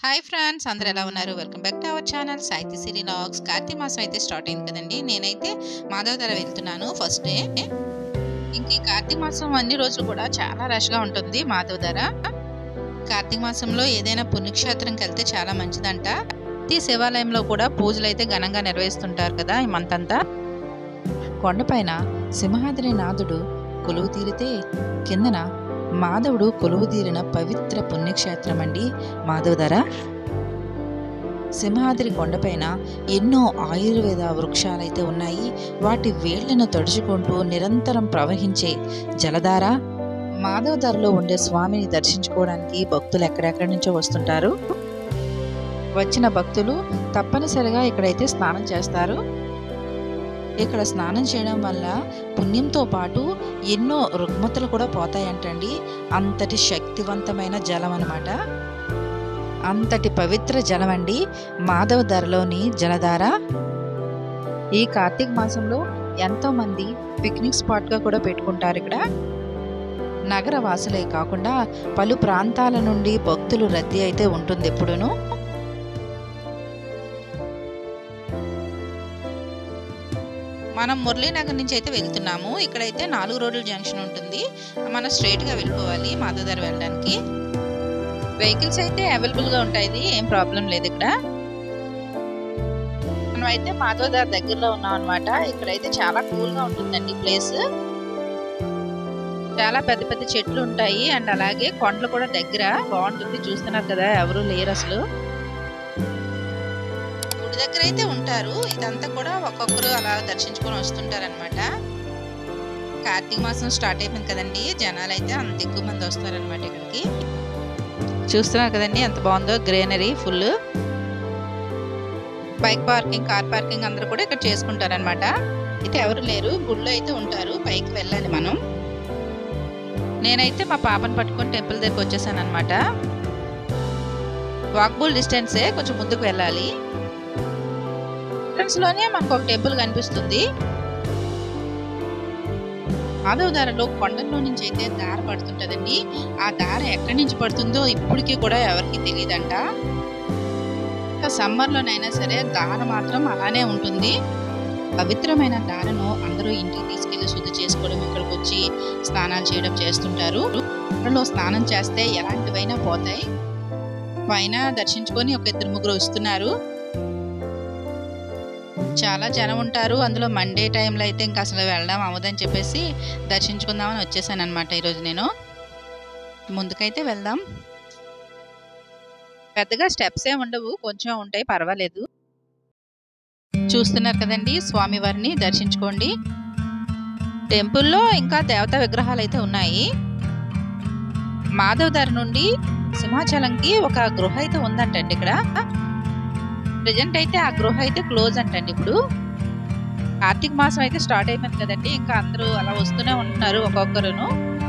hi friends అందరూ ఎలా ఉన్నారు welcome back to our channel Sahitya Siri logs Karthika మాసం అయితే స్టార్ట్ అయింది కదండి నేనైతే మాధవ ధర వెళ్తున్నాను ఫస్ట్ డే ఇంక ఈ కార్తీక మాసం అన్ని రోజులు కూడా చాలా రష్గా ఉంటుంది మాధవ ధర కార్తీక మాసంలో ఏదైనా పుణ్యక్షేత్రంకి వెళ్తే చాలా మంచిదంట ప్రతి శివాలయంలో కూడా పూజలు అయితే ఘనంగా నిర్వహిస్తుంటారు కదా ఈ మంత్ అంతా కొండపైన సింహాద్రి నాథుడు కొలువు తీరితే కిందన మాధవుడు కొలువు తీరిన పవిత్ర పుణ్యక్షేత్రం అండి మాధవధర సింహాద్రి కొండపైన ఎన్నో ఆయుర్వేద వృక్షాలైతే ఉన్నాయి వాటి వేళ్లను తడుచుకుంటూ నిరంతరం ప్రవహించే జలధార మాధవధారలో ఉండే స్వామిని దర్శించుకోవడానికి భక్తులు ఎక్కడెక్కడి నుంచో వస్తుంటారు వచ్చిన భక్తులు తప్పనిసరిగా ఇక్కడైతే స్నానం చేస్తారు ఇక్కడ స్నానం చేయడం వల్ల పుణ్యంతో పాటు ఎన్నో రుగ్మతలు కూడా పోతాయంటండి అంతటి శక్తివంతమైన జలం అన్నమాట అంతటి పవిత్ర జలం అండి మాధవ ధరలోని జలధార ఈ కార్తీక మాసంలో ఎంతో మంది పిక్నిక్ స్పాట్గా కూడా పెట్టుకుంటారు ఇక్కడ నగర వాసులే కాకుండా పలు ప్రాంతాల నుండి భక్తులు రద్దీ అయితే ఉంటుంది ఎప్పుడును మనం మురళీనగర్ నుంచి అయితే వెళ్తున్నాము ఇక్కడైతే నాలుగు రోడ్ల జంక్షన్ ఉంటుంది మనం స్ట్రైట్గా వెళ్ళిపోవాలి మాధవధార వెళ్ళడానికి వెహికల్స్ అయితే అవైలబుల్గా ఉంటాయి ఏం ప్రాబ్లం లేదు ఇక్కడ మనం అయితే మాధవధార దగ్గరలో ఉన్నాం అనమాట ఇక్కడైతే చాలా కూల్గా ఉంటుందండి ప్లేస్ చాలా పెద్ద పెద్ద చెట్లు ఉంటాయి అండ్ అలాగే కొండలు కూడా దగ్గర బాగుంటుంది చూస్తున్నారు కదా ఎవరు లేరు అసలు గుడి దగ్గర అయితే ఉంటారు ఇదంతా కూడా ఒక్కొక్కరు అలా దర్శించుకొని వస్తుంటారు అనమాట కార్తీక మాసం స్టార్ట్ అయిపోయింది కదండి జనాలు అయితే అంత ఎక్కువ మంది వస్తారనమాట ఇక్కడికి చూస్తున్నారు కదండి ఎంత బాగుందో greenery full bike parking car parking అందరూ కూడా ఇక్కడ చేసుకుంటారనమాట అయితే ఎవరు లేరు గుడిలో అయితే ఉంటారు పైకి వెళ్ళాలి మనం నేనైతే మా పాపను పట్టుకొని టెంపుల్ దగ్గరికి వచ్చేసాను అనమాట వాక్బుల్ డిస్టెన్సే కొంచెం ముందుకు వెళ్ళాలి ఎంట్రన్స్ లోనే మనకు ఒక టెంపుల్ కనిపిస్తుంది మాధవ దారలో కొండల్లో నుంచి అయితే దార పడుతుంటదండి ఆ దార ఎక్కడి నుంచి పడుతుందో ఇప్పటికీ కూడా ఎవరికి తెలియదంట సమ్మర్లోనైనా సరే దార మాత్రం అలానే ఉంటుంది పవిత్రమైన దారను అందరూ ఇంటికి తీసుకెళ్లి శుద్ధి చేసుకోవడం ఇక్కడికి వచ్చి స్నానాలు చేయడం చేస్తుంటారు కొండలో స్నానం చేస్తే ఎలాంటివైనా పోతాయి పైన దర్శించుకొని ఒక ఇద్దరు ముగ్గురు వస్తున్నారు చాలా జనం ఉంటారు అందులో మండే టైంలో అయితే ఇంకా అసలు వెళ్ళడం అవ్వదని చెప్పేసి దర్శించుకుందామని వచ్చేసాను అనమాట ఈరోజు నేను ముందుకైతే వెళ్దాం పెద్దగా స్టెప్స్ ఏ ఉండవు కొంచెం ఉంటాయి పర్వాలేదు చూస్తున్నారు కదండి స్వామివారిని దర్శించుకోండి టెంపుల్లో ఇంకా దేవతా విగ్రహాలు అయితే ఉన్నాయి మాధవ్ ధర నుండి సింహాచలంకి ఒక గృహ అయితే ఉందంటండి ఇక్కడ ప్రజెంట్ అయితే ఆ గృహ అయితే క్లోజ్ అంటండి ఇప్పుడు కార్తీక మాసం అయితే స్టార్ట్ అయిపోయింది కదండి ఇంకా అందరూ అలా వస్తూనే ఉంటున్నారు ఒక్కొక్కరును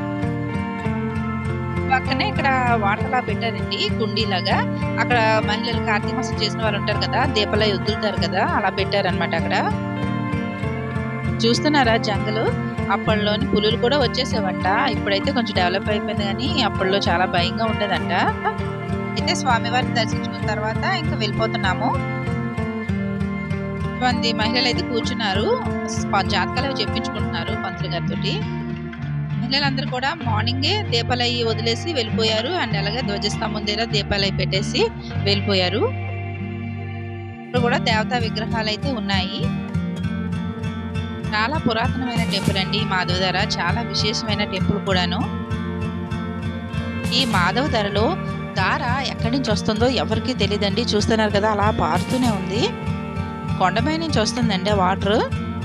పక్కనే ఇక్కడ వాటర్ లా పెట్టారండి కుండీలాగా అక్కడ మహిళలు కార్తీక మాసం చేసిన వాళ్ళు ఉంటారు కదా దీపాలు వదులుతారు కదా అలా పెట్టారనమాట అక్కడ చూస్తున్నారా జంగలు అప్పట్లోని పులులు కూడా వచ్చేసేవంట ఇప్పుడైతే కొంచెం డెవలప్ అయిపోయింది కానీ అప్పట్లో చాలా భయంగా ఉండేదంట అయితే స్వామివారిని దర్శించుకున్న తర్వాత ఇంకా వెళ్ళిపోతున్నాము మంది మహిళలు అయితే కూర్చున్నారు జాతకాలు అవి చెప్పించుకుంటున్నారు పంతులు గారితో మహిళలందరూ కూడా మార్నింగే దీపాలయ్యి వదిలేసి వెళ్ళిపోయారు అండ్ అలాగే ధ్వజస్తంభం దగ్గర దీపాలయ్యి పెట్టేసి వెళ్ళిపోయారు ఇప్పుడు కూడా దేవతా విగ్రహాలు అయితే ఉన్నాయి చాలా పురాతనమైన టెంపుల్ అండి మాధవధర చాలా విశేషమైన టెంపుల్ కూడాను ఈ మాధవ ధరలో దార ఎక్కడి నుంచి వస్తుందో ఎవరికి తెలియదండి చూస్తున్నారు కదా అలా పారుతూనే ఉంది కొండపై నుంచి వస్తుందండి వాటర్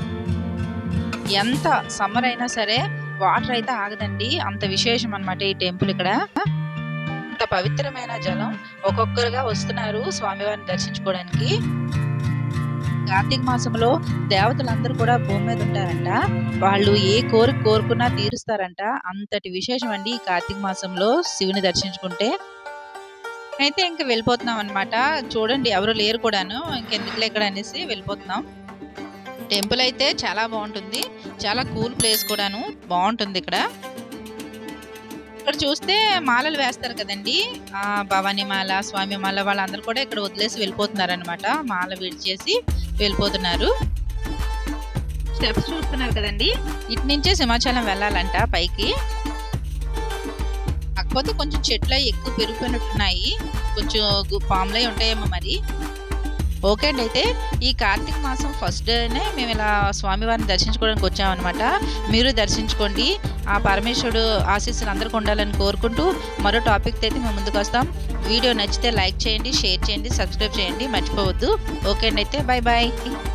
ఎంత సమ్మర్ అయినా సరే వాటర్ అయితే ఆగదండి అంత విశేషం అనమాట ఈ టెంపుల్ ఇక్కడ అంత పవిత్రమైన జలం ఒక్కొక్కరుగా వస్తున్నారు స్వామివారిని దర్శించుకోవడానికి కార్తీక మాసంలో దేవతలందరూ కూడా భూమి మీద ఉంటారంట వాళ్ళు ఏ కోరిక కోరుకున్నా తీరుస్తారంట అంతటి విశేషం అండి ఈ కార్తీక మాసంలో శివుని దర్శించుకుంటే అయితే ఇంకా వెళ్ళిపోతున్నాం అనమాట చూడండి ఎవరు లేరు కూడాను ఇంకెందుకులే ఇక్కడ అనేసి వెళ్ళిపోతున్నాం టెంపుల్ అయితే చాలా బాగుంటుంది చాలా కూల్ ప్లేస్ కూడాను బాగుంటుంది ఇక్కడ ఇక్కడ చూస్తే మాలలు వేస్తారు కదండి ఆ భవానీ మాల స్వామి మాల వాళ్ళందరూ కూడా ఇక్కడ వదిలేసి వెళ్ళిపోతున్నారు అనమాట మాల విడిచేసి వెళ్ళిపోతున్నారు స్టెప్స్ చూస్తున్నారు కదండి ఇటు నుంచే సింహాచలం వెళ్ళాలంట పైకి కాకపోతే కొంచెం చెట్లు అవి ఎక్కువ పెరిగిపోయినట్టున్నాయి కొంచెం గు- పాములై ఉంటాయేమో మరి ఓకే అండి అయితే ఈ కార్తీక మాసం ఫస్ట్ డేనే మేము ఇలా స్వామివారిని దర్శించుకోవడానికి వచ్చామన్నమాట మీరు దర్శించుకోండి ఆ పరమేశ్వరుడు ఆశీస్సులు అందరికీ ఉండాలని కోరుకుంటూ మరో టాపిక్ అయితే మేము ముందుకు వస్తాం వీడియో నచ్చితే లైక్ చేయండి షేర్ చేయండి సబ్స్క్రైబ్ చేయండి మర్చిపోవద్దు ఓకే అండి అయితే బాయ్ బాయ్